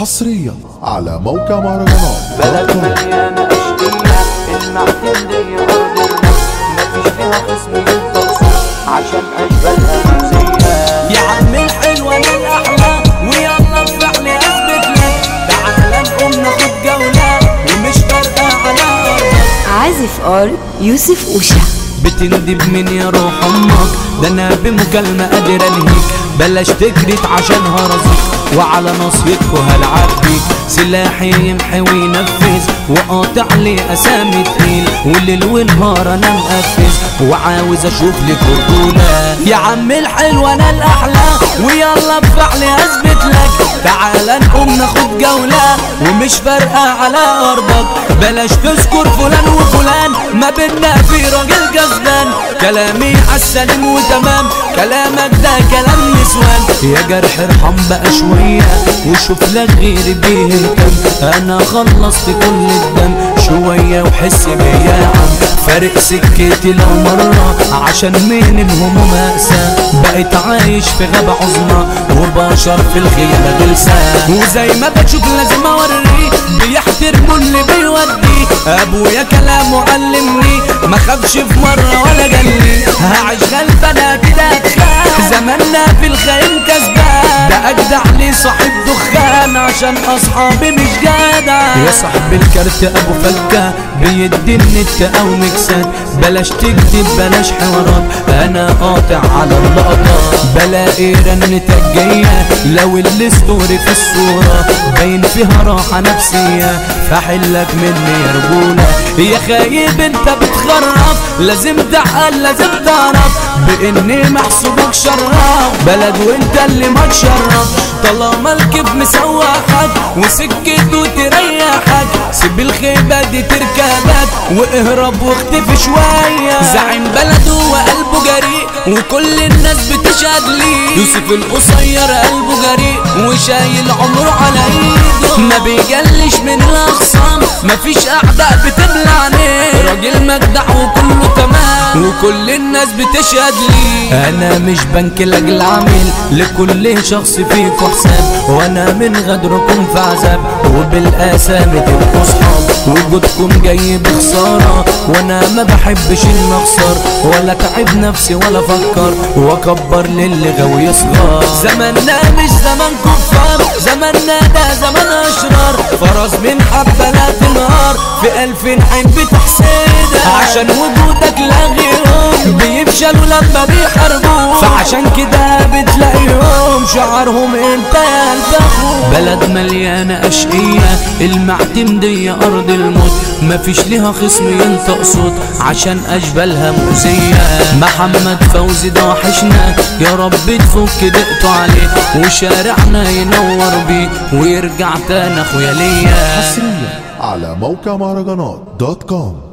حصريا على موقع مهرجانات بلد مليانة أشقية المعتمدية أرض الناس مفيش فيها خصم ينطق عشان أشبالها مزية يا عم الحلوة انا الاحلى ويلا بفعل اثبت لك تعال نقوم ناخد جولة ومش فارقة على ارضك عازف ار يوسف اوشا بتندب من يا روح امك ده انا بمكالمة قادر انهيك بلاش تجري عشان هرزك وعلى نصيبكوا هلعب بيك سلاحي يمحي وينفذ وقاطع لي اسامي تقيل والليل ونهار انا مقفز وعاوز اشوف لك رجولة يا عم الحلوة انا الاحلى ويلا بفعل اثبت لك تعال نقوم ناخد جولة ومش فارقة على ارضك بلاش تذكر فلان وفلان ما بينا في راجل كسبان كلامي عالسليم وتمام كلامك ده كلام نسوان يا جرح ارحم بقى شوية وشوف لك غيري بيهتم انا خلصت كل الدم شوية وحس بيا يا عم فارق سكتي لو مرة عشان من الهموم أقسى بقيت عايش في غابة عظمى وبشر في الخيانة غلسان وزي ما بشوف لازم اوريه بيحترموا اللي بيودي ابويا كلامه علمني ما خافش في مرة ولا جلي هعيش غلبانة كده اتخان زماننا في الخيم كسبان ده اجدع لي صاحب دخان عشان اصحابي مش جدع يا صاحب الكارت ابو فكة بيدي النت او مكسات بلاش تكتب بلاش حوارات انا قاطع على اللقطات بلاقي رنتك جاية لو الستوري في الصورة باين فيها راحة نفسية فحلك مني يا رجولة يا خايب انت بتخرف لازم تعقل لازم تعرف باني محسوبك شراف بلد وانت اللي ما تشرف طالما الكيف مسوحك وسكته تريحك سيب الخيبة دي تركبك واهرب واختفي شوية زعيم بلده وقلبه جريء وكل الناس بتشهد ليه يوسف القصير قلبه جريء وشايل عمره على ايده ما بيجلش من الاخصام مفيش اعداء بتبلع عينيه راجل مجدع وكله تمام وكل الناس بتشهد ليه انا مش بنك لاجل عامل لكل شخص فيكم حساب وانا من غدركم في عذاب وبالاسامي تبقوا صحاب وجودكم جاي بخساره وانا ما بحبش ان اخسر ولا تعب نفسي ولا افكر واكبر للي غاوي يصغر زماننا مش زمان كفار زماننا ده زمان اشرار فرس من حبه لا تنهار في الف عين بتحسدها عشان وجودك لا غيرهم بيفشلوا لما بيحاربوا فعشان كده بتلاقيهم شعارهم انت يا الفخور بلد مليانه اشقيه المعتمديه ارض الموت مفيش ليها خصم ينطق صوت عشان اشبالها مؤذيه محمد فوزي ده وحشنا يا رب تفك دقته عليه وشارعنا ينور بيه ويرجع تاني اخويا ليا حصريا على موقع مهرجانات دوت كوم